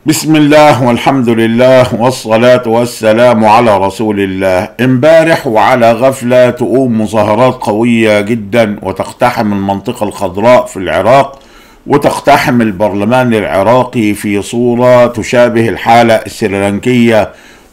بسم الله والحمد لله والصلاة والسلام على رسول الله امبارح وعلى غفلة تقوم مظاهرات قوية جدا وتقتحم المنطقة الخضراء في العراق وتقتحم البرلمان العراقي في صورة تشابه الحالة السريلانكية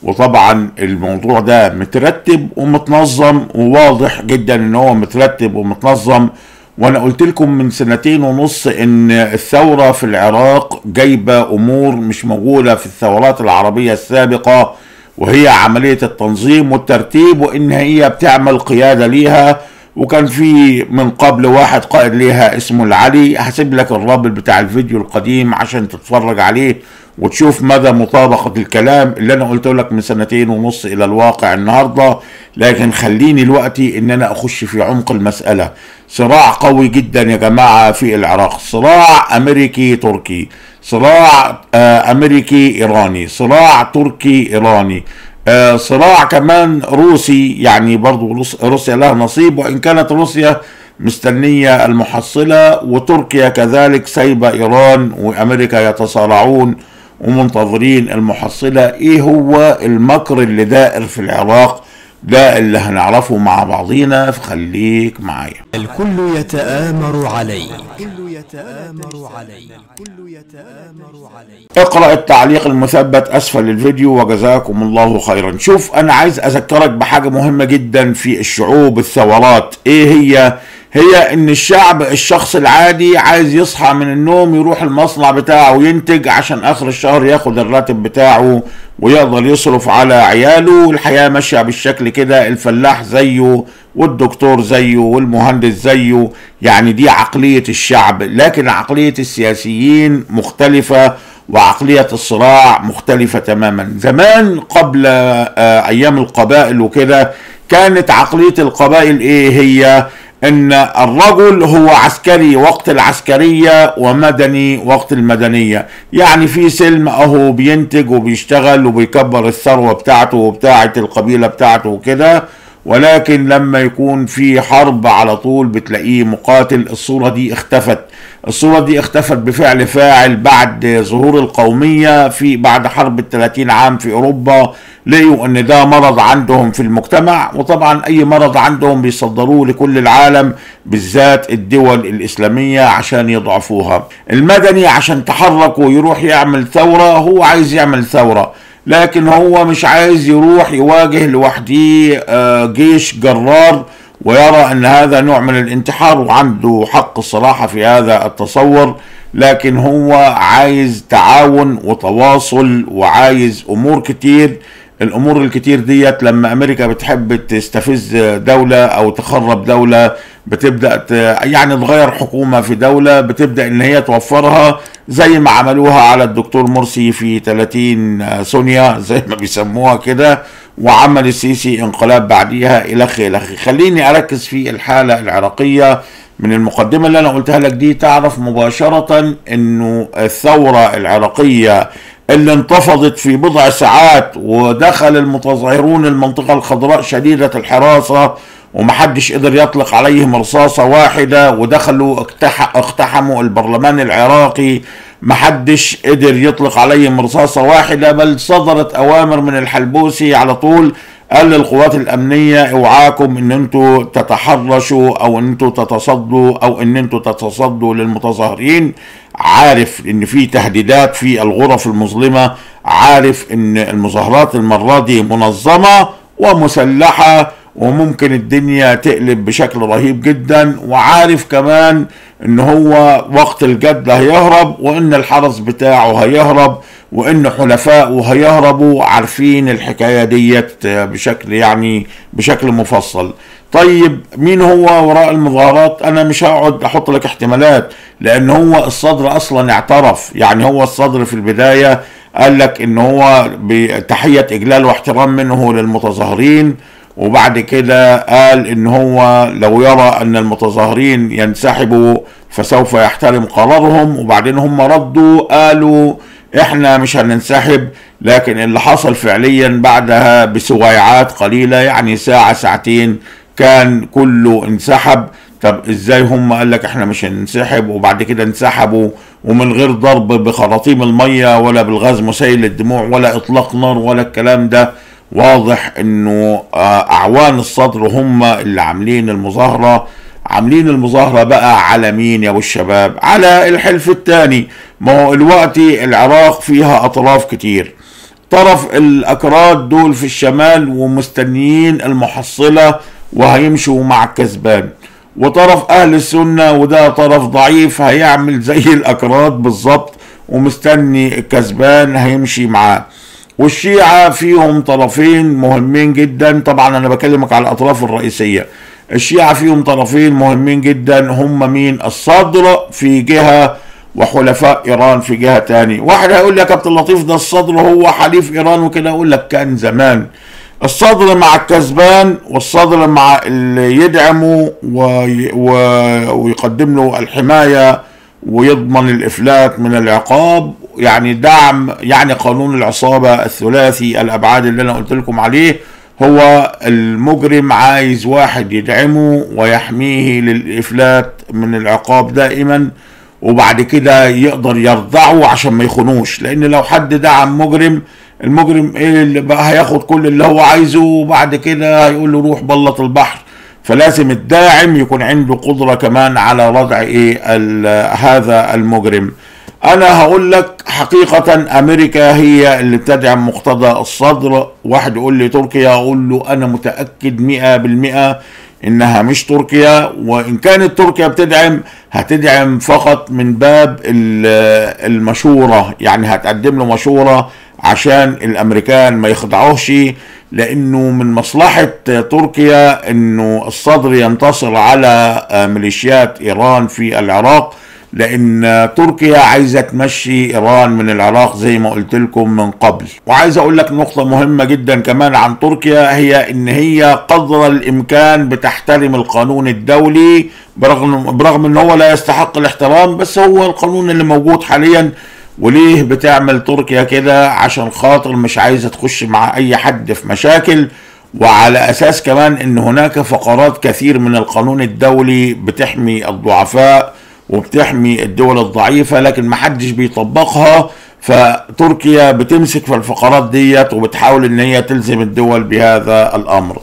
وطبعا الموضوع ده مترتب ومتنظم وواضح جدا ان هو مترتب ومتنظم وانا قلت لكم من سنتين ونص ان الثورة في العراق جايبة امور مش موجودة في الثورات العربية السابقة وهي عملية التنظيم والترتيب وان هي بتعمل قيادة ليها وكان في من قبل واحد قائد ليها اسمه العلي هسيب لك الرابط بتاع الفيديو القديم عشان تتفرج عليه وتشوف مدى مطابقة الكلام اللي انا قلت لك من سنتين ونص الى الواقع النهاردة لكن خليني دلوقتي ان انا اخش في عمق المسألة صراع قوي جدا يا جماعة في العراق صراع امريكي تركي صراع آه امريكي ايراني صراع تركي ايراني آه صراع كمان روسي يعني برضو روسيا لها نصيب وان كانت روسيا مستنية المحصلة وتركيا كذلك سايبة ايران وامريكا يتصارعون ومنتظرين المحصلة ايه هو المكر اللي دائر في العراق ده اللي هنعرفه مع بعضينا فخليك معايا الكل يتآمر علي الكل يتآمر علي الكل يتآمر علي اقرأ التعليق المثبت اسفل الفيديو وجزاكم الله خيرا شوف انا عايز اذكرك بحاجة مهمة جدا في الشعوب الثورات ايه هي هي ان الشعب الشخص العادي عايز يصحى من النوم يروح المصنع بتاعه وينتج عشان اخر الشهر ياخد الراتب بتاعه ويقدر يصرف على عياله والحياة ماشية بالشكل كده الفلاح زيه والدكتور زيه والمهندس زيه يعني دي عقلية الشعب لكن عقلية السياسيين مختلفة وعقلية الصراع مختلفة تماما زمان قبل آه ايام القبائل وكده كانت عقلية القبائل ايه هي ان الرجل هو عسكري وقت العسكرية ومدني وقت المدنية يعني في سلم اهو بينتج وبيشتغل وبيكبر الثروة بتاعته وبتاعة القبيلة بتاعته وكده ولكن لما يكون في حرب على طول بتلاقيه مقاتل الصورة دي اختفت الصورة دي اختفت بفعل فاعل بعد ظهور القومية في بعد حرب الثلاثين عام في اوروبا لقوا ان ده مرض عندهم في المجتمع وطبعا اي مرض عندهم بيصدروه لكل العالم بالذات الدول الاسلامية عشان يضعفوها المدني عشان تحرك ويروح يعمل ثورة هو عايز يعمل ثورة لكن هو مش عايز يروح يواجه لوحده جيش جرار ويرى ان هذا نوع من الانتحار وعنده حق الصراحة في هذا التصور لكن هو عايز تعاون وتواصل وعايز امور كتير الامور الكتير ديت لما امريكا بتحب تستفز دولة او تخرب دولة بتبدا يعني تغير حكومه في دوله بتبدا ان هي توفرها زي ما عملوها على الدكتور مرسي في 30 سونيا زي ما بيسموها كده وعمل السيسي انقلاب بعديها الخ الخ خليني اركز في الحاله العراقيه من المقدمه اللي انا قلتها لك دي تعرف مباشره انه الثوره العراقيه اللي انتفضت في بضع ساعات ودخل المتظاهرون المنطقه الخضراء شديده الحراسه ومحدش قدر يطلق عليهم رصاصة واحدة ودخلوا اقتحموا البرلمان العراقي محدش قدر يطلق عليهم رصاصة واحدة بل صدرت أوامر من الحلبوسي على طول قال للقوات الأمنية اوعاكم ان انتوا تتحرشوا او ان انتوا تتصدوا او ان انتوا تتصدوا للمتظاهرين عارف ان في تهديدات في الغرف المظلمة عارف ان المظاهرات المرة دي منظمة ومسلحة وممكن الدنيا تقلب بشكل رهيب جدا وعارف كمان ان هو وقت الجد هيهرب وان الحرس بتاعه هيهرب وان حلفائه هيهربوا عارفين الحكاية ديت بشكل يعني بشكل مفصل طيب مين هو وراء المظاهرات انا مش هقعد احط لك احتمالات لان هو الصدر اصلا اعترف يعني هو الصدر في البداية قال لك ان هو بتحية اجلال واحترام منه للمتظاهرين وبعد كده قال ان هو لو يرى ان المتظاهرين ينسحبوا فسوف يحترم قرارهم وبعدين هم ردوا قالوا احنا مش هننسحب لكن اللي حصل فعليا بعدها بسويعات قليلة يعني ساعة ساعتين كان كله انسحب طب ازاي هم قال لك احنا مش هننسحب وبعد كده انسحبوا ومن غير ضرب بخراطيم المية ولا بالغاز مسيل للدموع ولا اطلاق نار ولا الكلام ده واضح انه اعوان الصدر هم اللي عاملين المظاهرة عاملين المظاهرة بقى على مين يا ابو الشباب على الحلف الثاني ما هو الوقت العراق فيها اطراف كتير طرف الاكراد دول في الشمال ومستنيين المحصلة وهيمشوا مع الكسبان وطرف اهل السنة وده طرف ضعيف هيعمل زي الاكراد بالظبط ومستني الكسبان هيمشي معاه والشيعة فيهم طرفين مهمين جدا طبعا انا بكلمك على الاطراف الرئيسية الشيعة فيهم طرفين مهمين جدا هم مين الصدر في جهة وحلفاء ايران في جهة تاني واحد هيقول لك يا كابتن لطيف ده الصدر هو حليف ايران وكده اقول لك كان زمان الصدر مع الكسبان والصدر مع اللي يدعمه وي و... ويقدم له الحماية ويضمن الإفلات من العقاب يعني دعم يعني قانون العصابة الثلاثي الأبعاد اللي أنا قلت لكم عليه هو المجرم عايز واحد يدعمه ويحميه للإفلات من العقاب دائما وبعد كده يقدر يرضعه عشان ما يخونوش لأن لو حد دعم مجرم المجرم ايه اللي بقى هياخد كل اللي هو عايزه وبعد كده هيقول له روح بلط البحر فلازم الداعم يكون عنده قدرة كمان على ردع ايه هذا المجرم انا هقول لك حقيقة امريكا هي اللي بتدعم مقتضى الصدر واحد يقول لي تركيا اقول له انا متأكد مئة بالمئة انها مش تركيا وان كانت تركيا بتدعم هتدعم فقط من باب المشورة يعني هتقدم له مشورة عشان الامريكان ما يخدعوهش لانه من مصلحة تركيا انه الصدر ينتصر على ميليشيات ايران في العراق لان تركيا عايزة تمشي ايران من العراق زي ما قلت لكم من قبل وعايز اقول لك نقطة مهمة جدا كمان عن تركيا هي ان هي قدر الامكان بتحترم القانون الدولي برغم برغم ان هو لا يستحق الاحترام بس هو القانون اللي موجود حاليا وليه بتعمل تركيا كده عشان خاطر مش عايزة تخش مع اي حد في مشاكل وعلى اساس كمان ان هناك فقرات كثير من القانون الدولي بتحمي الضعفاء وبتحمي الدول الضعيفة لكن محدش بيطبقها فتركيا بتمسك في الفقرات ديت وبتحاول ان هي تلزم الدول بهذا الامر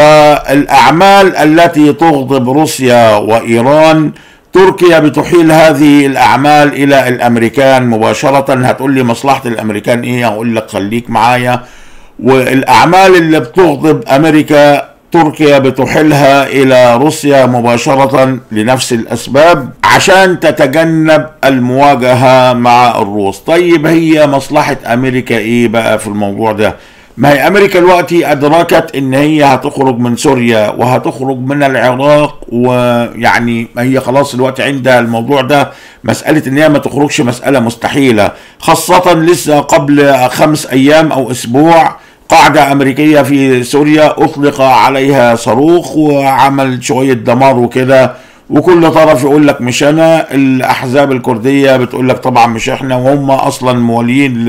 فالاعمال التي تغضب روسيا وايران تركيا بتحيل هذه الاعمال الى الامريكان مباشره هتقول لي مصلحه الامريكان ايه هقول لك خليك معايا والاعمال اللي بتغضب امريكا تركيا بتحيلها الى روسيا مباشره لنفس الاسباب عشان تتجنب المواجهه مع الروس طيب هي مصلحه امريكا ايه بقى في الموضوع ده ما هي امريكا دلوقتي ادركت ان هي هتخرج من سوريا وهتخرج من العراق ويعني ما هي خلاص دلوقتي عندها الموضوع ده مساله ان هي ما تخرجش مساله مستحيله خاصه لسه قبل خمس ايام او اسبوع قاعدة أمريكية في سوريا أطلق عليها صاروخ وعمل شوية دمار وكده وكل طرف يقول لك مش أنا الأحزاب الكردية بتقول لك طبعا مش إحنا وهم أصلا موالين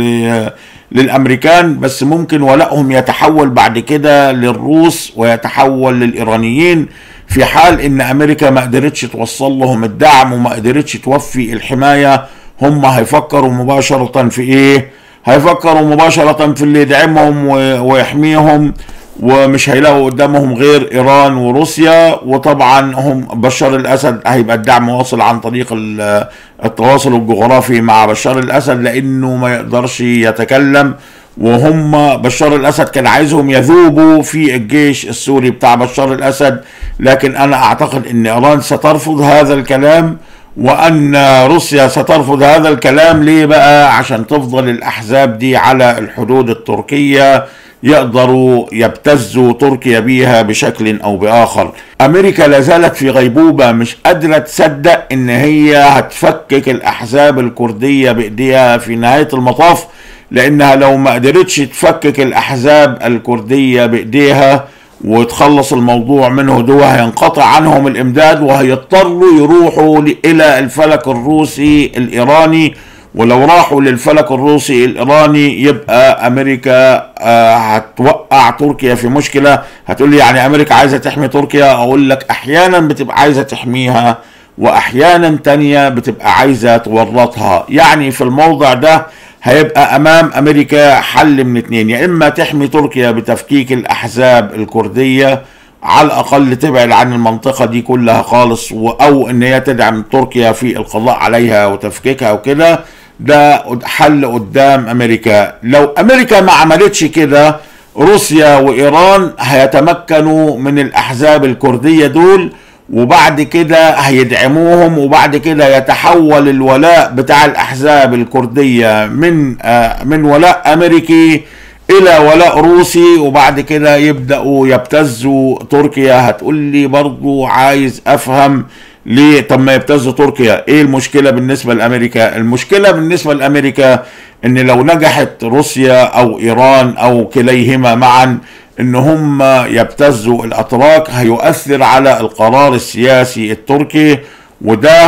للأمريكان بس ممكن ولائهم يتحول بعد كده للروس ويتحول للإيرانيين في حال إن أمريكا ما قدرتش توصل لهم الدعم وما قدرتش توفي الحماية هم هيفكروا مباشرة في إيه؟ هيفكروا مباشرة في اللي يدعمهم ويحميهم ومش هيلاقوا قدامهم غير ايران وروسيا وطبعا هم بشار الاسد هيبقى الدعم واصل عن طريق التواصل الجغرافي مع بشار الاسد لانه ما يقدرش يتكلم وهم بشار الاسد كان عايزهم يذوبوا في الجيش السوري بتاع بشار الاسد لكن انا اعتقد ان ايران سترفض هذا الكلام وان روسيا سترفض هذا الكلام ليه بقى عشان تفضل الاحزاب دي على الحدود التركيه يقدروا يبتزوا تركيا بيها بشكل او باخر امريكا لا زالت في غيبوبه مش قادره تصدق ان هي هتفكك الاحزاب الكرديه بايديها في نهايه المطاف لانها لو ما قدرتش تفكك الاحزاب الكرديه بايديها وتخلص الموضوع منه دول هينقطع عنهم الامداد وهيضطروا يروحوا الى الفلك الروسي الايراني ولو راحوا للفلك الروسي الايراني يبقى امريكا آه هتوقع تركيا في مشكله هتقول لي يعني امريكا عايزه تحمي تركيا اقول لك احيانا بتبقى عايزه تحميها واحيانا تانية بتبقى عايزة تورطها يعني في الموضع ده هيبقى امام امريكا حل من اتنين يا اما تحمي تركيا بتفكيك الاحزاب الكردية على الاقل تبعد عن المنطقة دي كلها خالص او ان هي تدعم تركيا في القضاء عليها وتفكيكها وكده ده حل قدام امريكا لو امريكا ما عملتش كده روسيا وايران هيتمكنوا من الاحزاب الكرديه دول وبعد كده هيدعموهم وبعد كده يتحول الولاء بتاع الاحزاب الكرديه من آه من ولاء امريكي الى ولاء روسي وبعد كده يبداوا يبتزوا تركيا هتقول لي برضو عايز افهم ليه طب ما يبتزوا تركيا ايه المشكله بالنسبه لامريكا المشكله بالنسبه لامريكا ان لو نجحت روسيا او ايران او كليهما معا ان هم يبتزوا الاتراك هيؤثر على القرار السياسي التركي وده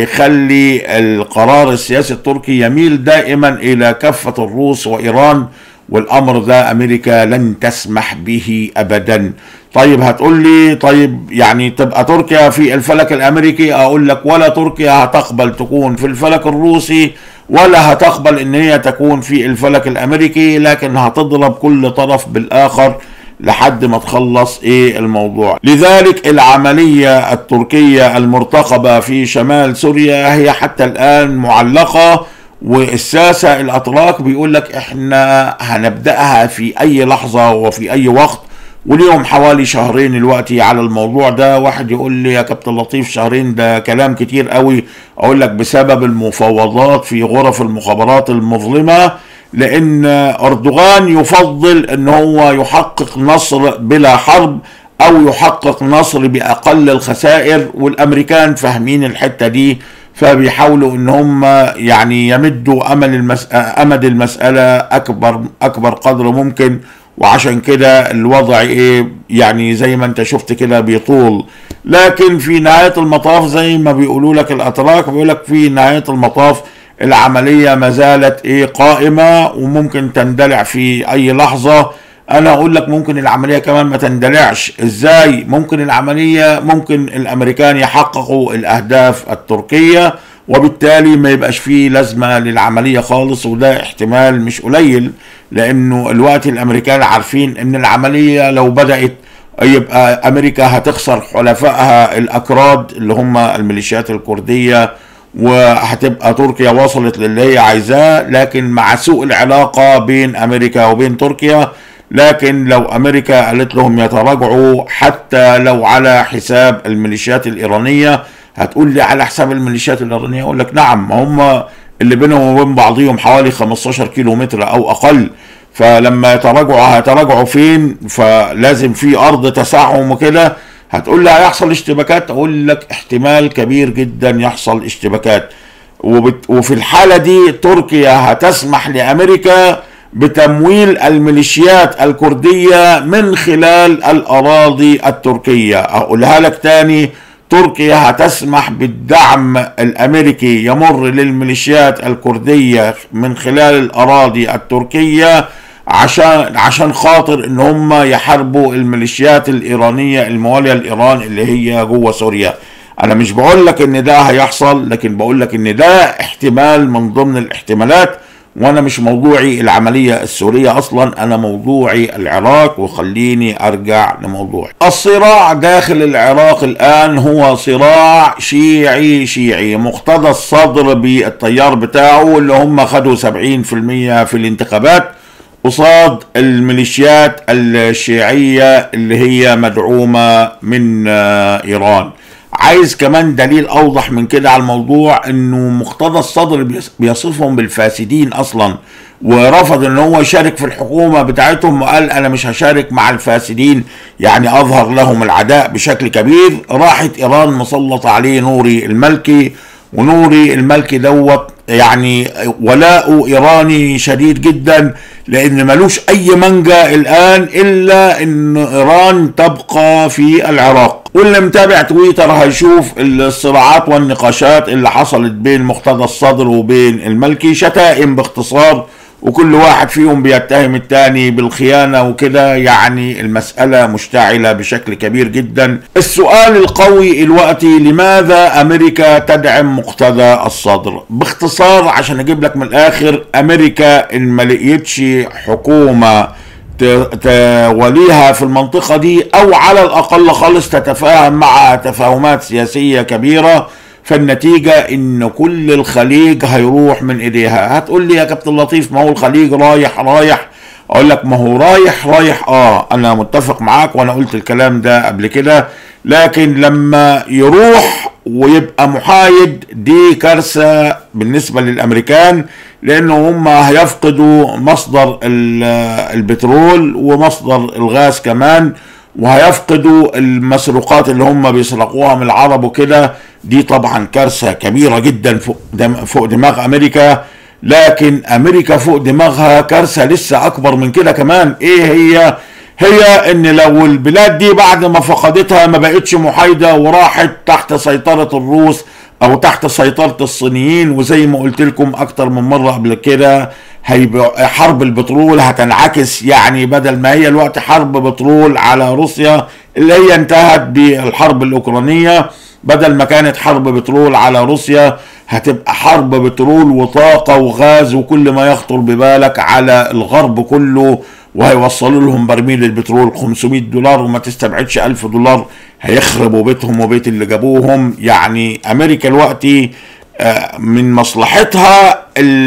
هيخلي القرار السياسي التركي يميل دائما الى كفه الروس وايران والامر ده امريكا لن تسمح به ابدا طيب هتقول لي طيب يعني تبقى تركيا في الفلك الامريكي اقول لك ولا تركيا هتقبل تكون في الفلك الروسي ولا هتقبل ان هي تكون في الفلك الامريكي لكن هتضرب كل طرف بالاخر لحد ما تخلص ايه الموضوع لذلك العملية التركية المرتقبة في شمال سوريا هي حتى الان معلقة والساسة الاتراك بيقول لك احنا هنبدأها في اي لحظة وفي اي وقت وليهم حوالي شهرين دلوقتي على الموضوع ده واحد يقول لي يا كابتن لطيف شهرين ده كلام كتير قوي اقول لك بسبب المفاوضات في غرف المخابرات المظلمه لان اردوغان يفضل ان هو يحقق نصر بلا حرب او يحقق نصر باقل الخسائر والامريكان فاهمين الحته دي فبيحاولوا ان هم يعني يمدوا امل المس... امد المساله اكبر اكبر قدر ممكن وعشان كده الوضع ايه يعني زي ما انت شفت كده بيطول لكن في نهايه المطاف زي ما بيقولوا لك الاتراك بيقول لك في نهايه المطاف العمليه ما زالت ايه قائمه وممكن تندلع في اي لحظه انا اقول لك ممكن العمليه كمان ما تندلعش ازاي ممكن العمليه ممكن الامريكان يحققوا الاهداف التركيه وبالتالي ما يبقاش فيه لازمه للعمليه خالص وده احتمال مش قليل لانه الوقت الامريكان عارفين ان العمليه لو بدات يبقى امريكا هتخسر حلفائها الاكراد اللي هم الميليشيات الكرديه وهتبقى تركيا وصلت للي هي عايزاه لكن مع سوء العلاقه بين امريكا وبين تركيا لكن لو امريكا قالت لهم يتراجعوا حتى لو على حساب الميليشيات الايرانيه هتقول لي على حساب الميليشيات الايرانيه اقول لك نعم ما هم اللي بينهم وبين بعضهم حوالي 15 كيلو متر او اقل فلما يتراجعوا هيتراجعوا فين فلازم في ارض تسعهم وكده هتقول لي هيحصل اشتباكات اقول لك احتمال كبير جدا يحصل اشتباكات وبت وفي الحالة دي تركيا هتسمح لأمريكا بتمويل الميليشيات الكردية من خلال الأراضي التركية أقولها لك تاني تركيا هتسمح بالدعم الأمريكي يمر للميليشيات الكردية من خلال الأراضي التركية عشان عشان خاطر ان هم يحاربوا الميليشيات الايرانيه المواليه لايران اللي هي جوه سوريا انا مش بقول لك ان ده هيحصل لكن بقول لك ان ده احتمال من ضمن الاحتمالات وانا مش موضوعي العمليه السوريه اصلا انا موضوعي العراق وخليني ارجع لموضوعي الصراع داخل العراق الان هو صراع شيعي شيعي مقتدى الصدر بالتيار بتاعه اللي هم خدوا 70% في الانتخابات قصاد الميليشيات الشيعية اللي هي مدعومة من إيران عايز كمان دليل أوضح من كده على الموضوع أنه مقتدى الصدر بيصفهم بالفاسدين أصلا ورفض ان هو يشارك في الحكومة بتاعتهم وقال انا مش هشارك مع الفاسدين يعني اظهر لهم العداء بشكل كبير راحت ايران مسلط عليه نوري الملكي ونوري الملكي دوت يعني ولاءه ايراني شديد جدا لان ملوش اي منجا الان الا ان ايران تبقى في العراق واللي متابع تويتر هيشوف الصراعات والنقاشات اللي حصلت بين مقتدى الصدر وبين الملكي شتائم باختصار وكل واحد فيهم بيتهم التاني بالخيانة وكده يعني المسألة مشتعلة بشكل كبير جدا السؤال القوي الوقتي لماذا أمريكا تدعم مقتدى الصدر باختصار عشان أجيب لك من الآخر أمريكا إن ما لقيتش حكومة توليها في المنطقة دي أو على الأقل خالص تتفاهم مع تفاهمات سياسية كبيرة فالنتيجة ان كل الخليج هيروح من ايديها هتقول لي يا كابتن لطيف ما هو الخليج رايح رايح اقول لك ما هو رايح رايح اه انا متفق معاك وانا قلت الكلام ده قبل كده لكن لما يروح ويبقى محايد دي كارثة بالنسبة للامريكان لانه هم هيفقدوا مصدر البترول ومصدر الغاز كمان وهيفقدوا المسروقات اللي هم بيسرقوها من العرب وكده دي طبعا كارثة كبيرة جدا فوق, دم فوق دماغ أمريكا لكن أمريكا فوق دماغها كارثة لسه أكبر من كده كمان إيه هي هي ان لو البلاد دي بعد ما فقدتها ما بقتش محايدة وراحت تحت سيطرة الروس او تحت سيطرة الصينيين وزي ما قلت لكم اكتر من مرة قبل كده هيبقى حرب البترول هتنعكس يعني بدل ما هي الوقت حرب بترول على روسيا اللي هي انتهت بالحرب الاوكرانية بدل ما كانت حرب بترول على روسيا هتبقى حرب بترول وطاقة وغاز وكل ما يخطر ببالك على الغرب كله وهيوصلوا لهم برميل البترول 500 دولار وما تستبعدش 1000 دولار هيخربوا بيتهم وبيت اللي جابوهم يعني امريكا دلوقتي من مصلحتها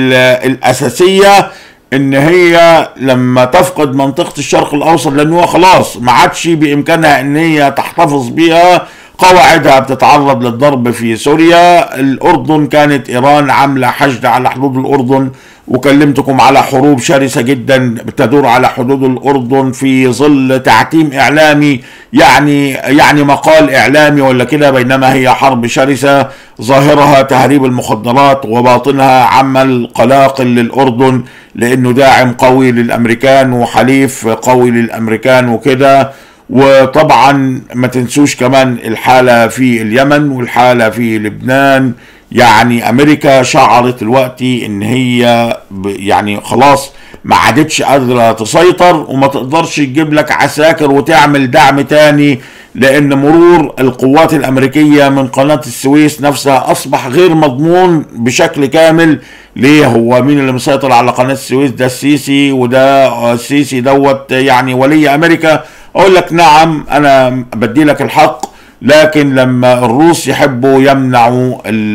الاساسيه ان هي لما تفقد منطقه الشرق الاوسط لان هو خلاص ما عادش بامكانها ان هي تحتفظ بيها قواعدها بتتعرض للضرب في سوريا الاردن كانت ايران عامله حشد على حدود الاردن وكلمتكم على حروب شرسة جدا تدور على حدود الأردن في ظل تعتيم إعلامي يعني يعني مقال إعلامي ولا كده بينما هي حرب شرسة ظاهرها تهريب المخدرات وباطنها عمل قلاقل للأردن لأنه داعم قوي للأمريكان وحليف قوي للأمريكان وكده وطبعا ما تنسوش كمان الحالة في اليمن والحالة في لبنان يعني امريكا شعرت دلوقتي ان هي يعني خلاص ما عادتش قادره تسيطر وما تقدرش تجيب لك عساكر وتعمل دعم تاني لان مرور القوات الامريكيه من قناه السويس نفسها اصبح غير مضمون بشكل كامل ليه هو مين اللي مسيطر على قناه السويس ده السيسي وده السيسي دوت يعني ولي امريكا اقول لك نعم انا بدي لك الحق لكن لما الروس يحبوا يمنعوا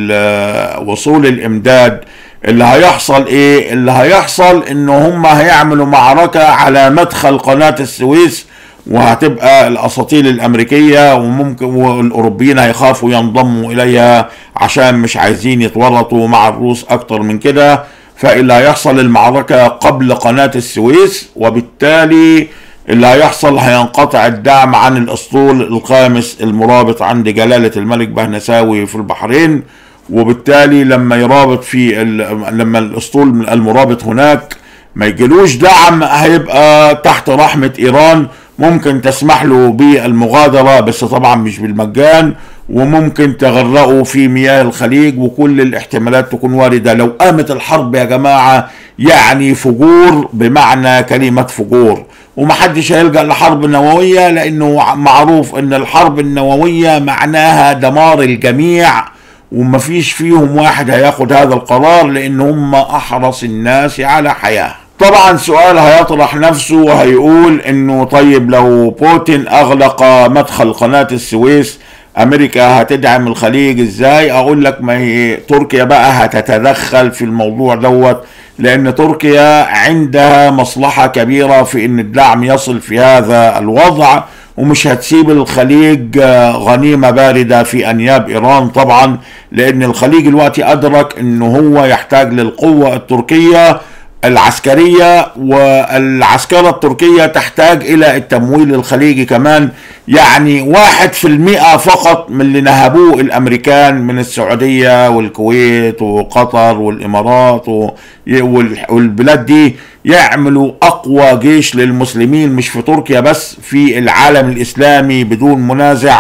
وصول الامداد اللي هيحصل ايه اللي هيحصل ان هم هيعملوا معركة على مدخل قناة السويس وهتبقى الاساطيل الامريكية وممكن والاوروبيين هيخافوا ينضموا اليها عشان مش عايزين يتورطوا مع الروس اكتر من كده فاللي هيحصل المعركة قبل قناة السويس وبالتالي اللي هيحصل هينقطع الدعم عن الاسطول الخامس المرابط عند جلالة الملك بهنساوي في البحرين وبالتالي لما يرابط في لما الاسطول المرابط هناك ما يجيلوش دعم هيبقى تحت رحمة ايران ممكن تسمح له بالمغادرة بس طبعا مش بالمجان وممكن تغرقوا في مياه الخليج وكل الاحتمالات تكون واردة لو قامت الحرب يا جماعة يعني فجور بمعنى كلمة فجور ومحدش هيلجأ لحرب نووية لأنه معروف أن الحرب النووية معناها دمار الجميع ومفيش فيهم واحد هياخد هذا القرار لأن هم أحرص الناس على حياة طبعا سؤال هيطرح نفسه وهيقول انه طيب لو بوتين اغلق مدخل قناة السويس امريكا هتدعم الخليج ازاي اقول لك ما هي تركيا بقى هتتدخل في الموضوع دوت لان تركيا عندها مصلحة كبيرة في ان الدعم يصل في هذا الوضع ومش هتسيب الخليج غنيمة باردة في انياب ايران طبعا لان الخليج دلوقتي ادرك انه هو يحتاج للقوة التركية العسكرية والعسكرة التركية تحتاج إلى التمويل الخليجي كمان يعني واحد في المئة فقط من اللي نهبوه الأمريكان من السعودية والكويت وقطر والإمارات والبلاد دي يعملوا أقوى جيش للمسلمين مش في تركيا بس في العالم الإسلامي بدون منازع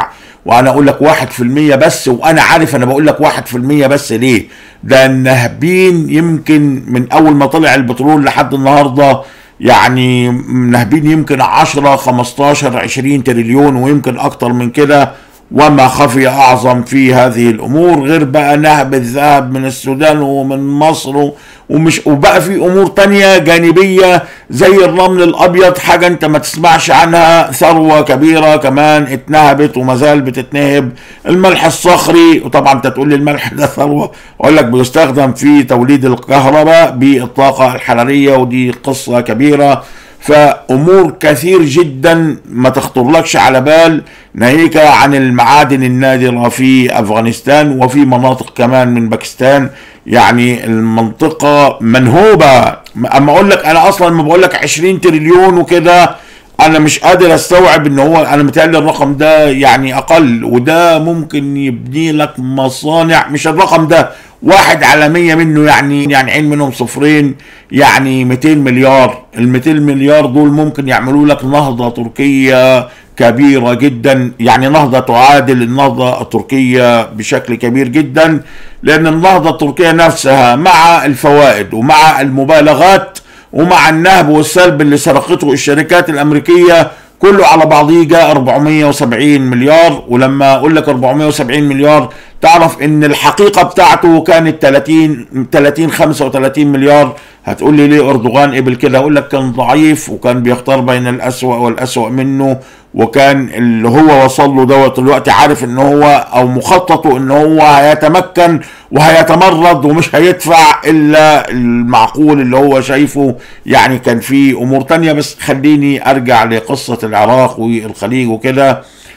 وانا اقول لك واحد في المية بس وانا عارف انا بقول لك واحد في المية بس ليه ده النهبين يمكن من اول ما طلع البترول لحد النهارده يعني نهبين يمكن 10 15 20 تريليون ويمكن اكتر من كده وما خفي اعظم في هذه الامور غير بقى نهب الذهب من السودان ومن مصر ومش وبقى في امور تانية جانبية زي الرمل الابيض حاجة انت ما تسمعش عنها ثروة كبيرة كمان اتنهبت وما زال بتتنهب الملح الصخري وطبعا انت تقول لي الملح ده ثروة اقول لك بيستخدم في توليد الكهرباء بالطاقة الحرارية ودي قصة كبيرة فامور كثير جدا ما تخطرلكش على بال ناهيك عن المعادن النادرة في افغانستان وفي مناطق كمان من باكستان يعني المنطقة منهوبة اما اقول لك انا اصلا ما بقول لك 20 تريليون وكده انا مش قادر استوعب ان هو انا متهيألي الرقم ده يعني اقل وده ممكن يبني لك مصانع مش الرقم ده واحد على مية منه يعني يعني عين منهم صفرين يعني 200 مليار ال 200 مليار دول ممكن يعملوا لك نهضة تركية كبيرة جدا يعني نهضة تعادل النهضة التركية بشكل كبير جدا لأن النهضة التركية نفسها مع الفوائد ومع المبالغات ومع النهب والسلب اللي سرقته الشركات الأمريكية كله على بعضيه جاء 470 مليار ولما اقول لك 470 مليار تعرف ان الحقيقه بتاعته كانت 30 30 35 مليار هتقول لي ليه اردوغان قبل كده اقول لك كان ضعيف وكان بيختار بين الاسوأ والاسوأ منه وكان اللي هو وصل له دوت دلوقتي عارف ان هو او مخططه ان هو هيتمكن وهيتمرد ومش هيدفع الا المعقول اللي هو شايفه يعني كان في امور تانية بس خليني ارجع لقصة العراق والخليج وكده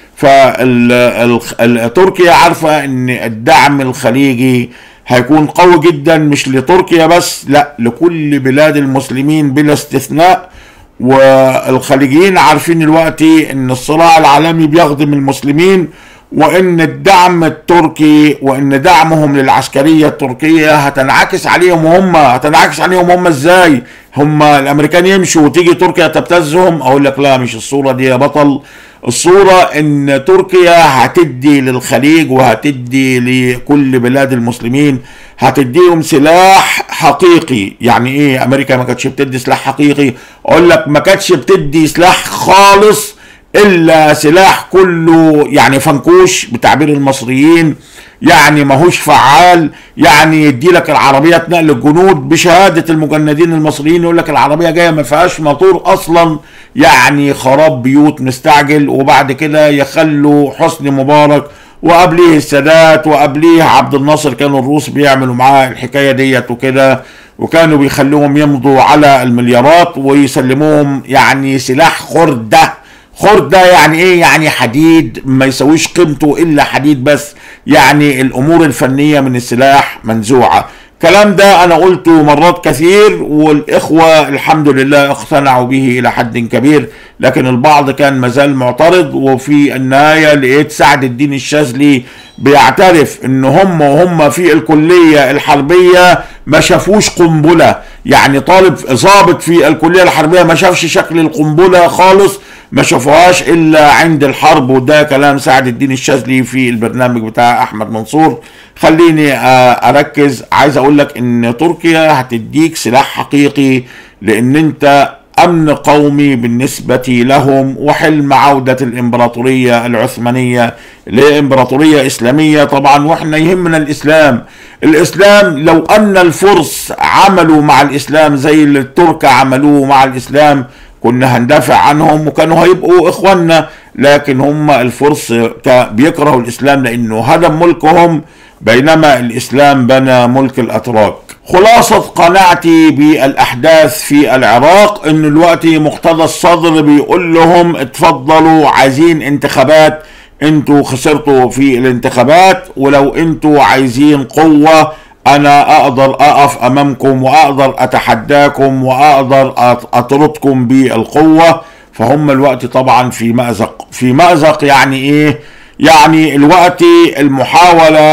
فتركيا عارفة ان الدعم الخليجي هيكون قوي جدا مش لتركيا بس لا لكل بلاد المسلمين بلا استثناء والخليجيين عارفين دلوقتي ان الصراع العالمي بيخدم المسلمين وان الدعم التركي وان دعمهم للعسكريه التركيه هتنعكس عليهم هم هتنعكس عليهم هم ازاي هم الامريكان يمشوا وتيجي تركيا تبتزهم اقول لك لا مش الصوره دي يا بطل الصورة ان تركيا هتدي للخليج وهتدي لكل بلاد المسلمين هتديهم سلاح حقيقي يعني ايه امريكا ما كانتش بتدي سلاح حقيقي اقول لك ما كانتش بتدي سلاح خالص الا سلاح كله يعني فنكوش بتعبير المصريين يعني ماهوش فعال يعني يدي لك العربيه نقل الجنود بشهاده المجندين المصريين يقول لك العربيه جايه ما فيهاش موتور اصلا يعني خراب بيوت مستعجل وبعد كده يخلوا حسني مبارك وقبليه السادات وقبليه عبد الناصر كانوا الروس بيعملوا معاه الحكايه ديت وكده وكانوا بيخلوهم يمضوا على المليارات ويسلموهم يعني سلاح خرده خردة يعني ايه يعني حديد ما يسويش قيمته الا حديد بس يعني الامور الفنية من السلاح منزوعة الكلام ده انا قلته مرات كثير والاخوة الحمد لله اقتنعوا به الى حد كبير لكن البعض كان مازال معترض وفي النهاية لقيت سعد الدين الشاذلي بيعترف ان هم وهم في الكلية الحربية ما شافوش قنبلة يعني طالب ضابط في الكلية الحربية ما شافش شكل القنبلة خالص ما شافوهاش الا عند الحرب وده كلام سعد الدين الشاذلي في البرنامج بتاع احمد منصور خليني اركز عايز اقول لك ان تركيا هتديك سلاح حقيقي لان انت امن قومي بالنسبة لهم وحلم عودة الامبراطورية العثمانية لامبراطورية اسلامية طبعا واحنا يهمنا الاسلام الاسلام لو ان الفرس عملوا مع الاسلام زي اللي الترك عملوه مع الاسلام كنا هندافع عنهم وكانوا هيبقوا اخواننا لكن هم الفرس بيكرهوا الاسلام لانه هدم ملكهم بينما الاسلام بنى ملك الاتراك خلاصة قناعتي بالاحداث في العراق ان الوقت مقتدى الصدر بيقول لهم اتفضلوا عايزين انتخابات انتوا خسرتوا في الانتخابات ولو انتوا عايزين قوة انا اقدر اقف امامكم واقدر اتحداكم واقدر اطردكم بالقوة فهم الوقت طبعا في مأزق في مأزق يعني ايه يعني الوقت المحاولة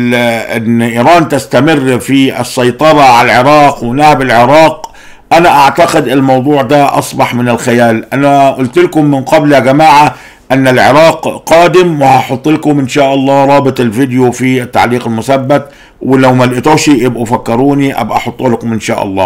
ان ايران تستمر في السيطرة على العراق ونهب العراق انا اعتقد الموضوع ده اصبح من الخيال انا قلت لكم من قبل يا جماعة ان العراق قادم وهحط لكم ان شاء الله رابط الفيديو في التعليق المثبت ولو ما لقيتوش يبقوا فكروني ابقى احطه لكم ان شاء الله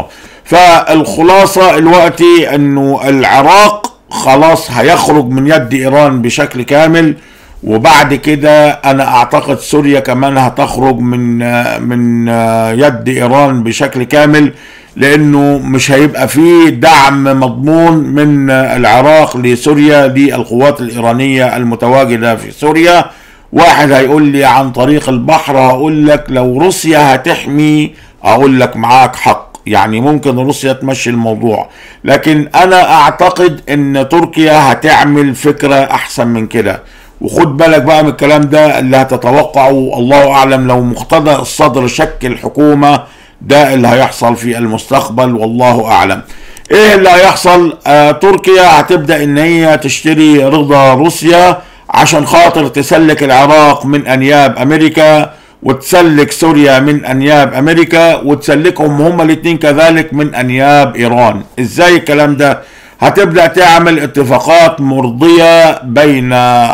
فالخلاصه دلوقتي انه العراق خلاص هيخرج من يد ايران بشكل كامل وبعد كده انا اعتقد سوريا كمان هتخرج من من يد ايران بشكل كامل لانه مش هيبقى فيه دعم مضمون من العراق لسوريا للقوات الايرانيه المتواجده في سوريا واحد هيقول لي عن طريق البحر هقول لك لو روسيا هتحمي اقول لك معاك حق يعني ممكن روسيا تمشي الموضوع لكن انا اعتقد ان تركيا هتعمل فكره احسن من كده وخد بالك بقى من الكلام ده اللي هتتوقعه الله اعلم لو مقتدى الصدر شكل حكومه ده اللي هيحصل في المستقبل والله اعلم ايه اللي هيحصل آه تركيا هتبدا ان هي تشتري رضا روسيا عشان خاطر تسلك العراق من انياب امريكا وتسلك سوريا من انياب امريكا وتسلكهم هما الاثنين كذلك من انياب ايران ازاي الكلام ده هتبدا تعمل اتفاقات مرضيه بين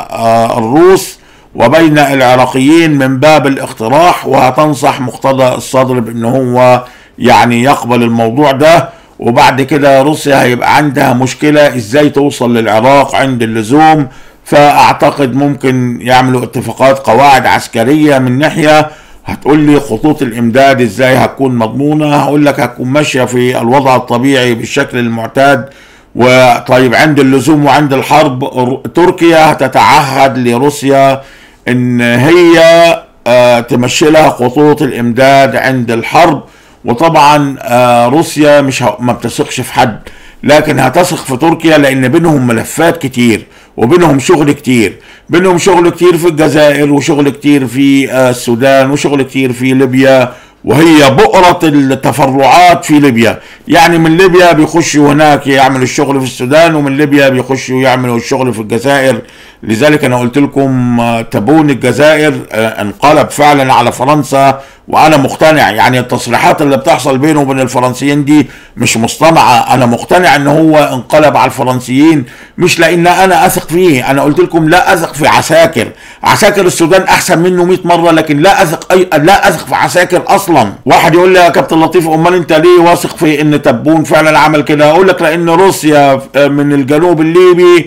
آه الروس وبين العراقيين من باب الاقتراح وهتنصح مقتدى الصدر بان هو يعني يقبل الموضوع ده وبعد كده روسيا هيبقى عندها مشكله ازاي توصل للعراق عند اللزوم فاعتقد ممكن يعملوا اتفاقات قواعد عسكريه من ناحيه هتقول لي خطوط الامداد ازاي هتكون مضمونه هقول لك هتكون ماشيه في الوضع الطبيعي بالشكل المعتاد وطيب عند اللزوم وعند الحرب تركيا هتتعهد لروسيا ان هي آه تمشي لها خطوط الامداد عند الحرب وطبعا آه روسيا مش ما بتثقش في حد لكن هتثق في تركيا لان بينهم ملفات كتير وبينهم شغل كتير بينهم شغل كتير في الجزائر وشغل كتير في آه السودان وشغل كتير في ليبيا وهي بؤرة التفرعات في ليبيا يعني من ليبيا بيخشوا هناك يعملوا الشغل في السودان ومن ليبيا بيخشوا يعملوا الشغل في الجزائر لذلك انا قلت لكم تبون الجزائر انقلب فعلا على فرنسا وانا مقتنع يعني التصريحات اللي بتحصل بينه وبين الفرنسيين دي مش مصطنعه انا مقتنع ان هو انقلب على الفرنسيين مش لان انا اثق فيه انا قلت لكم لا اثق في عساكر عساكر السودان احسن منه 100 مره لكن لا اثق اي لا اثق في عساكر اصلا واحد يقول لي يا كابتن لطيف امال انت ليه واثق في ان تبون فعلا عمل كده اقول لك لان روسيا من الجنوب الليبي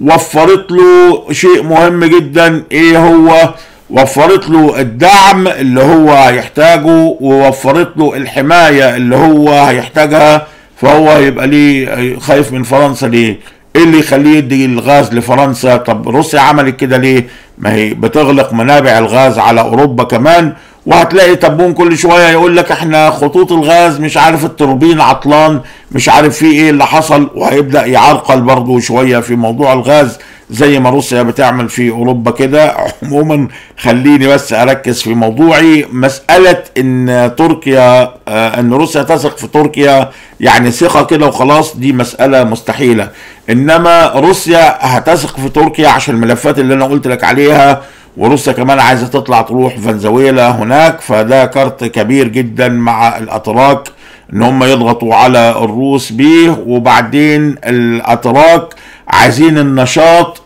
وفرت له شيء مهم جدا ايه هو وفرت له الدعم اللي هو هيحتاجه ووفرت له الحماية اللي هو هيحتاجها فهو هيبقى ليه خايف من فرنسا ليه ايه اللي يخليه يدي الغاز لفرنسا طب روسيا عملت كده ليه ما هي بتغلق منابع الغاز على اوروبا كمان وهتلاقي تبون كل شويه يقول لك احنا خطوط الغاز مش عارف التوربين عطلان مش عارف في ايه اللي حصل وهيبدا يعرقل برضه شويه في موضوع الغاز زي ما روسيا بتعمل في اوروبا كده عموما خليني بس اركز في موضوعي مساله ان تركيا آه ان روسيا تثق في تركيا يعني ثقه كده وخلاص دي مساله مستحيله انما روسيا هتثق في تركيا عشان الملفات اللي انا قلت لك عليها وروسيا كمان عايزه تطلع تروح فنزويلا هناك فده كارت كبير جدا مع الاتراك ان هم يضغطوا على الروس بيه وبعدين الاتراك عايزين النشاط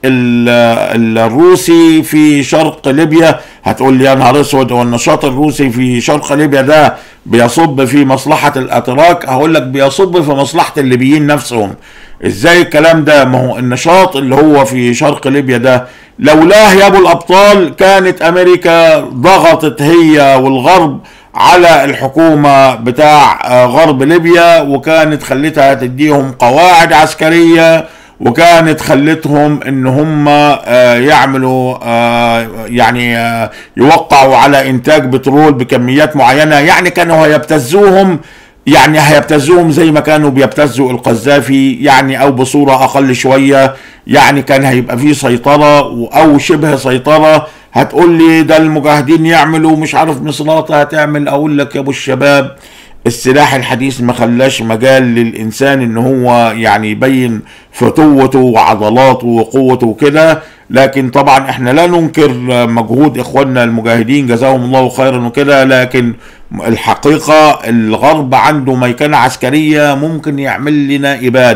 الروسي في شرق ليبيا هتقول لي يا نهار اسود هو النشاط الروسي في شرق ليبيا ده بيصب في مصلحه الاتراك هقول لك بيصب في مصلحه الليبيين نفسهم ازاي الكلام ده ما هو النشاط اللي هو في شرق ليبيا ده لولاه يا ابو الابطال كانت امريكا ضغطت هي والغرب على الحكومة بتاع غرب ليبيا وكانت خلتها تديهم قواعد عسكرية وكانت خلتهم ان هم يعملوا يعني يوقعوا على انتاج بترول بكميات معينة يعني كانوا هيبتزوهم يعني هيبتزوهم زي ما كانوا بيبتزوا القذافي يعني او بصورة اقل شوية يعني كان هيبقى فيه سيطرة او شبه سيطرة هتقول لي ده المجاهدين يعملوا مش عارف مصلاطة هتعمل اقول لك يا ابو الشباب السلاح الحديث ما خلاش مجال للانسان ان هو يعني يبين فتوته وعضلاته وقوته وكده لكن طبعا احنا لا ننكر مجهود اخواننا المجاهدين جزاهم الله خيرا وكده لكن الحقيقة الغرب عنده ميكنة عسكرية ممكن يعمل لنا ابادة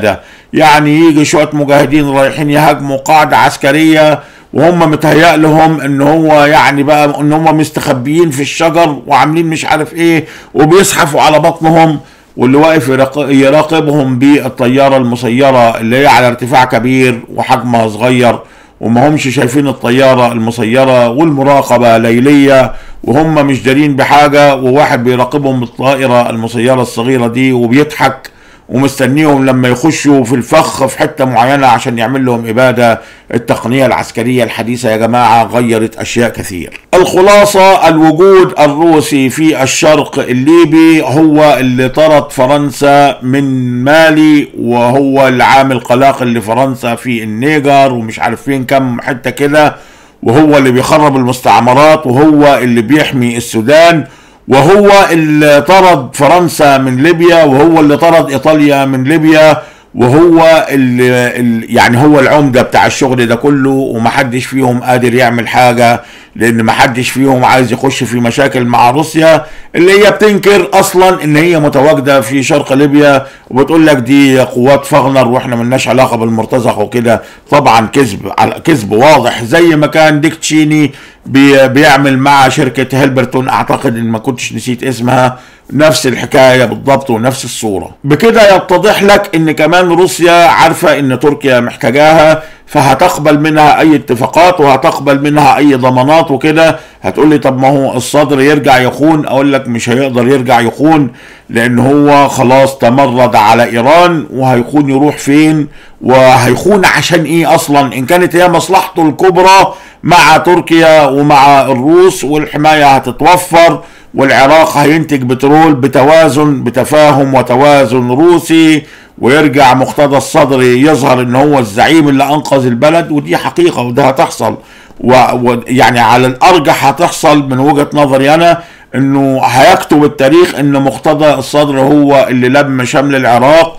يعني يجي شويه مجاهدين رايحين يهاجموا قاعده عسكريه وهم متهيأ لهم ان هو يعني بقى ان هم مستخبيين في الشجر وعاملين مش عارف ايه وبيزحفوا على بطنهم واللي واقف يراق- يراقبهم بالطياره المسيره اللي هي على ارتفاع كبير وحجمها صغير وما همش شايفين الطياره المسيره والمراقبه ليليه وهم مش دارين بحاجه وواحد بيراقبهم بالطائره المسيره الصغيره دي وبيضحك ومستنيهم لما يخشوا في الفخ في حته معينه عشان يعمل لهم اباده التقنيه العسكريه الحديثه يا جماعه غيرت اشياء كثير. الخلاصه الوجود الروسي في الشرق الليبي هو اللي طرد فرنسا من مالي وهو اللي عامل قلاقل لفرنسا في النيجر ومش عارف فين كم حته كده وهو اللي بيخرب المستعمرات وهو اللي بيحمي السودان وهو اللي طرد فرنسا من ليبيا وهو اللي طرد ايطاليا من ليبيا وهو اللي اللي- يعني هو العمده بتاع الشغل ده كله ومحدش فيهم قادر يعمل حاجه لان محدش فيهم عايز يخش في مشاكل مع روسيا اللي هي بتنكر اصلا ان هي متواجده في شرق ليبيا وبتقول لك دي قوات فاغنر واحنا ملناش علاقه بالمرتزقه وكده طبعا كذب على كذب واضح زي ما كان ديك تشيني بي بيعمل مع شركه هيلبرتون اعتقد ان ما كنتش نسيت اسمها نفس الحكايه بالضبط ونفس الصوره بكده يتضح لك ان كمان روسيا عارفه ان تركيا محتاجاها فهتقبل منها اي اتفاقات وهتقبل منها اي ضمانات وكده هتقول لي طب ما هو الصدر يرجع يخون اقول لك مش هيقدر يرجع يخون لان هو خلاص تمرد على ايران وهيخون يروح فين وهيخون عشان ايه اصلا ان كانت هي مصلحته الكبرى مع تركيا ومع الروس والحمايه هتتوفر والعراق هينتج بترول بتوازن بتفاهم وتوازن روسي ويرجع مقتدى الصدر يظهر ان هو الزعيم اللي انقذ البلد ودي حقيقه وده هتحصل ويعني على الارجح هتحصل من وجهه نظري انا انه هيكتب التاريخ ان مقتدى الصدر هو اللي لم شمل العراق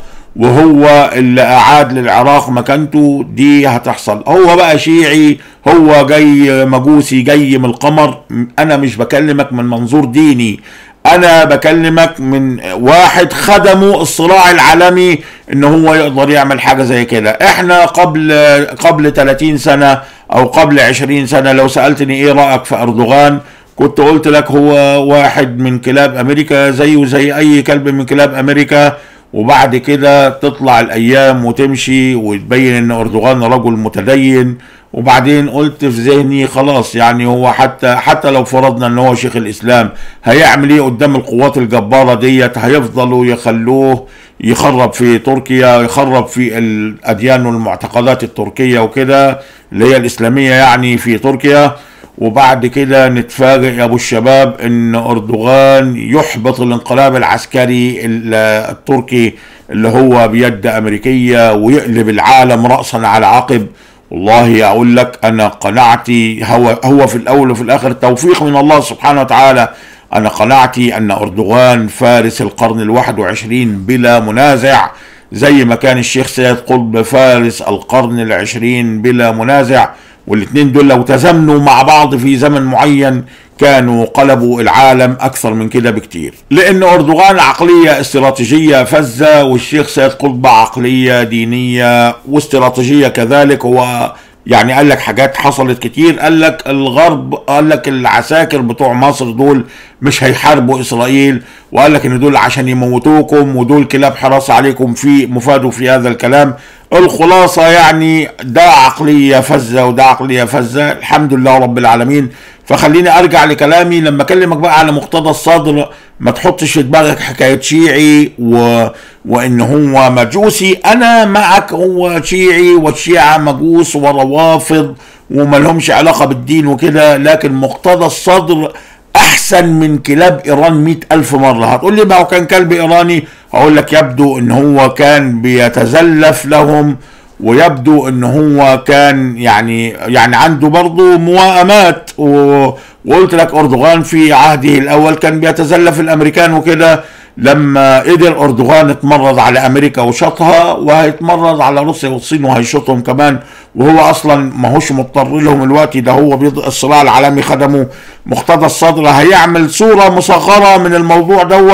وهو اللي اعاد للعراق مكانته دي هتحصل هو بقى شيعي هو جاي مجوسي جاي من القمر انا مش بكلمك من منظور ديني انا بكلمك من واحد خدمه الصراع العالمي ان هو يقدر يعمل حاجه زي كده احنا قبل قبل 30 سنه او قبل 20 سنه لو سالتني ايه رايك في اردوغان كنت قلت لك هو واحد من كلاب امريكا زيه زي اي كلب من كلاب امريكا وبعد كده تطلع الايام وتمشي وتبين ان اردوغان رجل متدين وبعدين قلت في ذهني خلاص يعني هو حتى حتى لو فرضنا ان هو شيخ الاسلام هيعمل ايه قدام القوات الجباره ديت هيفضلوا يخلوه يخرب في تركيا يخرب في الاديان والمعتقدات التركيه وكده اللي هي الاسلاميه يعني في تركيا وبعد كده نتفاجئ يا ابو الشباب ان اردوغان يحبط الانقلاب العسكري التركي اللي هو بيد امريكيه ويقلب العالم راسا على عقب والله اقول لك انا قناعتي هو هو في الاول وفي الاخر توفيق من الله سبحانه وتعالى انا قناعتي ان اردوغان فارس القرن الواحد وعشرين بلا منازع زي ما كان الشيخ سيد قطب فارس القرن العشرين بلا منازع والاثنين دول لو تزامنوا مع بعض في زمن معين كانوا قلبوا العالم اكثر من كده بكتير لان اردوغان عقليه استراتيجيه فذه والشيخ سيد قطب عقليه دينيه واستراتيجيه كذلك هو يعني قال لك حاجات حصلت كتير قال لك الغرب قال لك العساكر بتوع مصر دول مش هيحاربوا اسرائيل وقال لك ان دول عشان يموتوكم ودول كلاب حراسه عليكم في مفادوا في هذا الكلام الخلاصه يعني ده عقليه فذه وده عقليه فذه الحمد لله رب العالمين فخليني ارجع لكلامي لما اكلمك بقى على مقتضى الصدر ما تحطش في دماغك حكايه شيعي و... وان هو مجوسي انا معك هو شيعي والشيعه مجوس وروافض وما لهمش علاقه بالدين وكده لكن مقتضى الصدر احسن من كلاب ايران مئة الف مره هتقول لي ما هو كان كلب ايراني هقول لك يبدو ان هو كان بيتزلف لهم ويبدو ان هو كان يعني يعني عنده برضه موائمات و... وقلت لك اردوغان في عهده الاول كان بيتزلف الامريكان وكده لما قدر اردوغان اتمرد على امريكا وشطها وهيتمرد على روسيا والصين وهيشطهم كمان وهو اصلا ما هوش مضطر لهم الوقت ده هو بيض... الصراع العالمي خدمه مقتضى الصدر هيعمل صوره مصغره من الموضوع دوت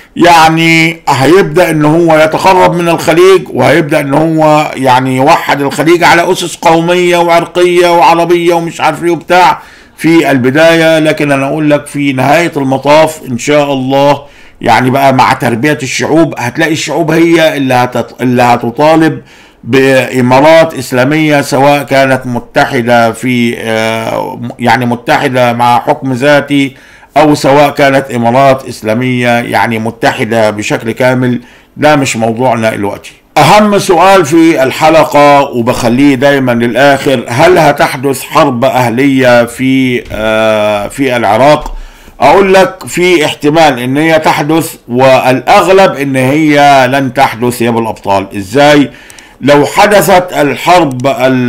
يعني هيبدا ان هو يتقرب من الخليج وهيبدا ان هو يعني يوحد الخليج على اسس قوميه وعرقيه وعربيه ومش عارف ايه وبتاع في البدايه لكن انا اقول لك في نهايه المطاف ان شاء الله يعني بقى مع تربيه الشعوب هتلاقي الشعوب هي اللي هتط... اللي هتطالب بامارات اسلاميه سواء كانت متحده في يعني متحده مع حكم ذاتي او سواء كانت امارات اسلاميه يعني متحده بشكل كامل ده مش موضوعنا دلوقتي اهم سؤال في الحلقه وبخليه دايما للاخر هل هتحدث حرب اهليه في في العراق اقول لك في احتمال ان هي تحدث والاغلب ان هي لن تحدث يا ابو الابطال ازاي لو حدثت الحرب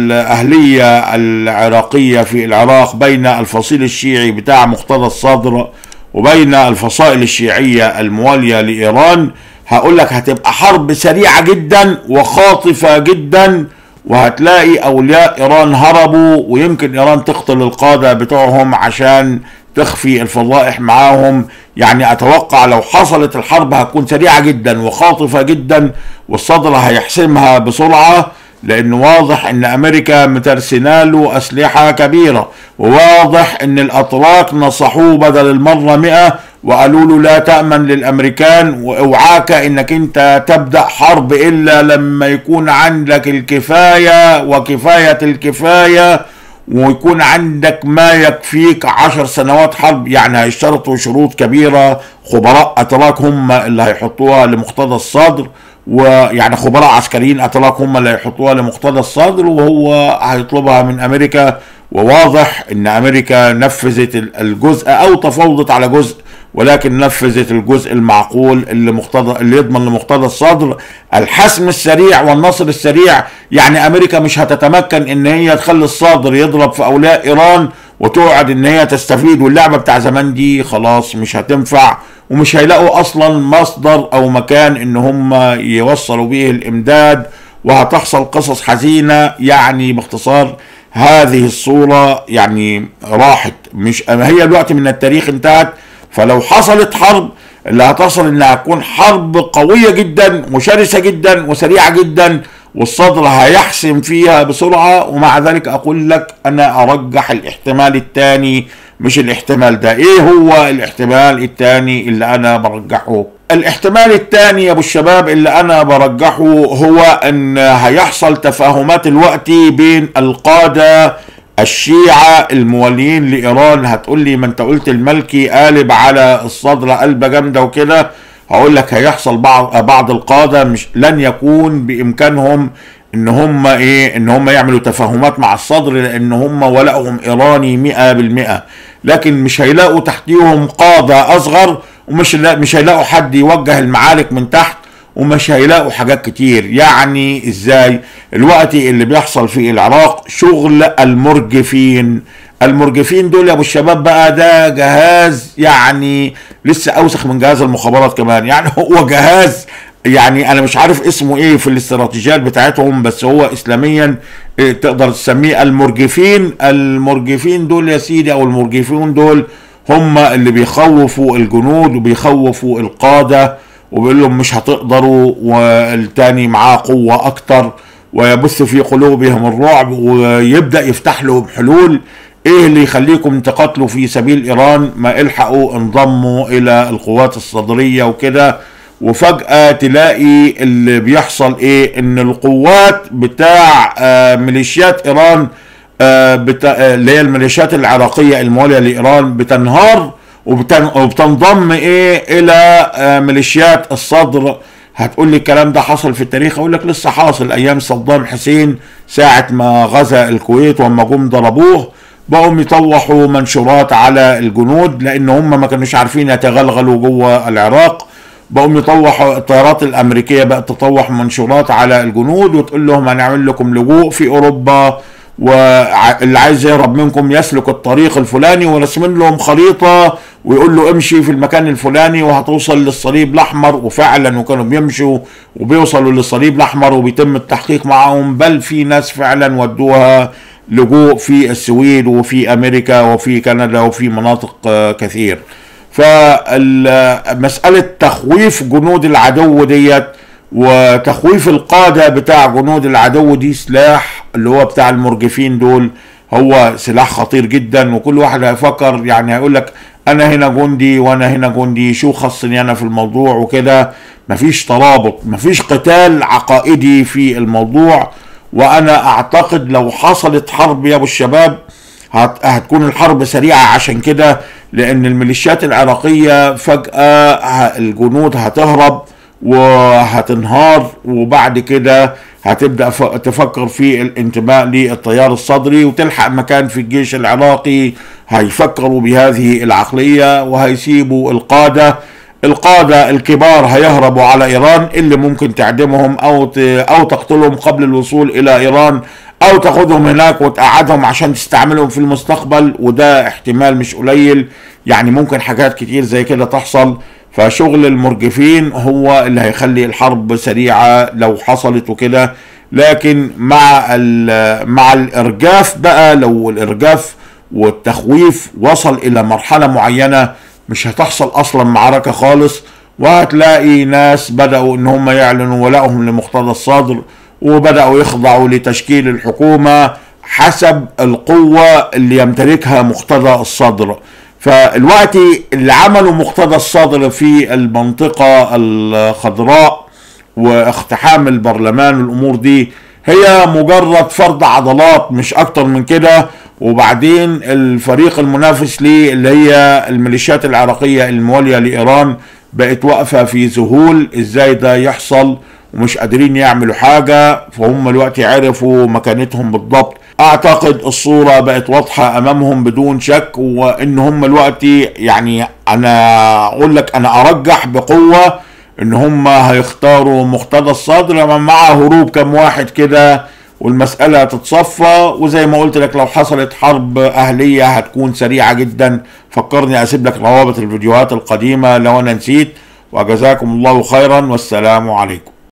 الأهلية العراقية في العراق بين الفصيل الشيعي بتاع مقتدى الصدر وبين الفصائل الشيعية الموالية لإيران هقول لك هتبقى حرب سريعة جدا وخاطفة جدا وهتلاقي أولياء إيران هربوا ويمكن إيران تقتل القادة بتوعهم عشان تخفي الفضائح معاهم يعني اتوقع لو حصلت الحرب هتكون سريعه جدا وخاطفه جدا والصدر هيحسمها بسرعه لان واضح ان امريكا مترسنا له اسلحه كبيره وواضح ان الاتراك نصحوه بدل المره مئة وقالوا له لا تامن للامريكان واوعاك انك انت تبدا حرب الا لما يكون عندك الكفايه وكفايه الكفايه ويكون عندك ما يكفيك عشر سنوات حرب يعني هيشترطوا شروط كبيرة خبراء أتراك هم اللي هيحطوها لمقتدى الصدر ويعني خبراء عسكريين أتراك هم اللي هيحطوها لمقتدى الصدر وهو هيطلبها من أمريكا وواضح ان امريكا نفذت الجزء او تفاوضت على جزء ولكن نفذت الجزء المعقول اللي مقتضى اللي يضمن لمقتضى الصدر الحسم السريع والنصر السريع يعني امريكا مش هتتمكن ان هي تخلي الصادر يضرب في اولياء ايران وتقعد ان هي تستفيد واللعبه بتاع زمان دي خلاص مش هتنفع ومش هيلاقوا اصلا مصدر او مكان ان هم يوصلوا به الامداد وهتحصل قصص حزينه يعني باختصار هذه الصوره يعني راحت مش هي الوقت من التاريخ انتهت فلو حصلت حرب اللي هتصل انها تكون حرب قويه جدا وشرسه جدا وسريعه جدا والصدر هيحسم فيها بسرعه ومع ذلك اقول لك انا ارجح الاحتمال الثاني مش الاحتمال ده ايه هو الاحتمال الثاني اللي انا برجحه الاحتمال الثاني يا ابو الشباب اللي انا برجحه هو ان هيحصل تفاهمات الوقت بين القاده الشيعة الموالين لإيران هتقول لي ما انت قلت الملكي قالب على الصدر قلبة جامدة وكده هقول لك هيحصل بعض بعض القادة مش لن يكون بإمكانهم ان هم ايه ان هم يعملوا تفاهمات مع الصدر لان هم ولائهم ايراني مئة بالمئة لكن مش هيلاقوا تحتيهم قادة اصغر ومش مش هيلاقوا حد يوجه المعارك من تحت ومش هيلاقوا حاجات كتير يعني ازاي الوقت اللي بيحصل في العراق شغل المرجفين المرجفين دول يا ابو الشباب بقى ده جهاز يعني لسه اوسخ من جهاز المخابرات كمان يعني هو جهاز يعني انا مش عارف اسمه ايه في الاستراتيجيات بتاعتهم بس هو اسلاميا إيه تقدر تسميه المرجفين المرجفين دول يا سيدي او المرجفون دول هم اللي بيخوفوا الجنود وبيخوفوا القاده وبيقول لهم مش هتقدروا والتاني معاه قوة أكتر ويبث في قلوبهم الرعب ويبدأ يفتح لهم حلول ايه اللي يخليكم تقاتلوا في سبيل ايران ما الحقوا انضموا الى القوات الصدرية وكده وفجأة تلاقي اللي بيحصل ايه ان القوات بتاع آه ميليشيات ايران آه بتا... اللي هي الميليشيات العراقية الموالية لايران بتنهار وبتن... وبتنضم ايه الى آه ميليشيات الصدر هتقول لي الكلام ده حصل في التاريخ اقول لك لسه حاصل ايام صدام حسين ساعة ما غزا الكويت وما جم ضربوه بقوا يطوحوا منشورات على الجنود لان هم ما كانوش عارفين يتغلغلوا جوه العراق بقوا يطوحوا الطيارات الامريكيه بقت تطوح منشورات على الجنود وتقول لهم هنعمل لكم لجوء في اوروبا واللي عايز يهرب منكم يسلك الطريق الفلاني ورسمين لهم خريطه ويقول له امشي في المكان الفلاني وهتوصل للصليب الاحمر وفعلا وكانوا بيمشوا وبيوصلوا للصليب الاحمر وبيتم التحقيق معهم بل في ناس فعلا ودوها لجوء في السويد وفي امريكا وفي كندا وفي مناطق كثير فمسألة تخويف جنود العدو ديت وتخويف القادة بتاع جنود العدو دي سلاح اللي هو بتاع المرجفين دول هو سلاح خطير جدا وكل واحد هيفكر يعني هيقول لك انا هنا جندي وانا هنا جندي شو خصني انا في الموضوع وكده مفيش ترابط مفيش قتال عقائدي في الموضوع وانا اعتقد لو حصلت حرب يا ابو الشباب هت هتكون الحرب سريعة عشان كده لان الميليشيات العراقية فجأة الجنود هتهرب وهتنهار وبعد كده هتبدا تفكر في الانتماء للتيار الصدري وتلحق مكان في الجيش العراقي هيفكروا بهذه العقليه وهيسيبوا القاده القاده الكبار هيهربوا على ايران اللي ممكن تعدمهم او او تقتلهم قبل الوصول الى ايران او تاخدهم هناك وتقعدهم عشان تستعملهم في المستقبل وده احتمال مش قليل يعني ممكن حاجات كتير زي كده تحصل فشغل المرجفين هو اللي هيخلي الحرب سريعه لو حصلت وكده لكن مع مع الارجاف بقى لو الارجاف والتخويف وصل الى مرحله معينه مش هتحصل اصلا معركه خالص وهتلاقي ناس بداوا ان هم يعلنوا ولائهم لمقتدى الصدر وبداوا يخضعوا لتشكيل الحكومه حسب القوه اللي يمتلكها مقتدى الصدر فالوقت اللي عملوا مقتدى الصدر في المنطقة الخضراء واقتحام البرلمان والأمور دي هي مجرد فرض عضلات مش أكتر من كده وبعدين الفريق المنافس ليه اللي هي الميليشيات العراقية الموالية لإيران بقت واقفة في ذهول ازاي ده يحصل ومش قادرين يعملوا حاجة فهم الوقت عرفوا مكانتهم بالضبط اعتقد الصورة بقت واضحة امامهم بدون شك وان هم الوقت يعني انا اقول لك انا ارجح بقوة ان هم هيختاروا مقتدى الصدر مع هروب كم واحد كده والمسألة تتصفى وزي ما قلت لك لو حصلت حرب أهلية هتكون سريعة جدا فكرني أسيب لك روابط الفيديوهات القديمة لو أنا نسيت وجزاكم الله خيرا والسلام عليكم